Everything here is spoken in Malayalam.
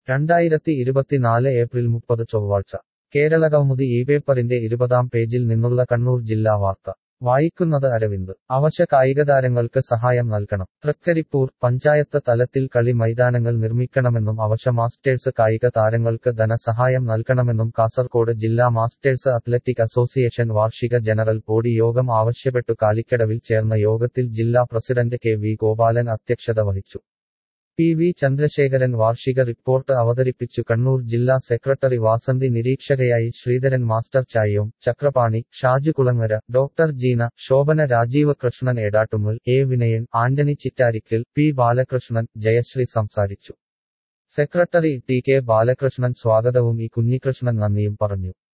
രണ്ടായിരത്തി ഇരുപത്തിനാല് ഏപ്രിൽ മുപ്പത് ചൊവ്വാഴ്ച കേരളകൗമുദി ഈ പേപ്പറിന്റെ ഇരുപതാം പേജിൽ നിന്നുള്ള കണ്ണൂർ ജില്ലാ വാർത്ത വായിക്കുന്നത് അരവിന്ദ് അവശ കായികതാരങ്ങൾക്ക് സഹായം നൽകണം തൃക്കരിപ്പൂർ പഞ്ചായത്ത് തലത്തിൽ കളി മൈതാനങ്ങൾ നിർമ്മിക്കണമെന്നും അവശ മാസ്റ്റേഴ്സ് കായിക താരങ്ങൾക്ക് ധനസഹായം നൽകണമെന്നും കാസർകോട് ജില്ലാ മാസ്റ്റേഴ്സ് അത്ലറ്റിക് അസോസിയേഷൻ വാർഷിക ജനറൽ ബോഡി യോഗം ആവശ്യപ്പെട്ടു കാലിക്കടവിൽ ചേർന്ന യോഗത്തിൽ ജില്ലാ പ്രസിഡന്റ് കെ വി ഗോപാലൻ അധ്യക്ഷത വഹിച്ചു പി വി ചന്ദ്രശേഖരൻ വാർഷിക റിപ്പോർട്ട് അവതരിപ്പിച്ചു കണ്ണൂർ ജില്ലാ സെക്രട്ടറി വാസന്തി നിരീക്ഷകയായി ശ്രീധരൻ മാസ്റ്റർ ചായവും Chakrapani Shaju Kulangara doctor Jeena Shobhana Rajeev Krishnan Edattummal A Vinayan Antony Chittarikkal P Balakrishnan Jayasree സംസാരിച്ചു സെക്രട്ടറി ടി കെ ബാലകൃഷ്ണൻ സ്വാഗതവും ഇ കുഞ്ഞികൃഷ്ണൻ നന്ദിയും പറഞ്ഞു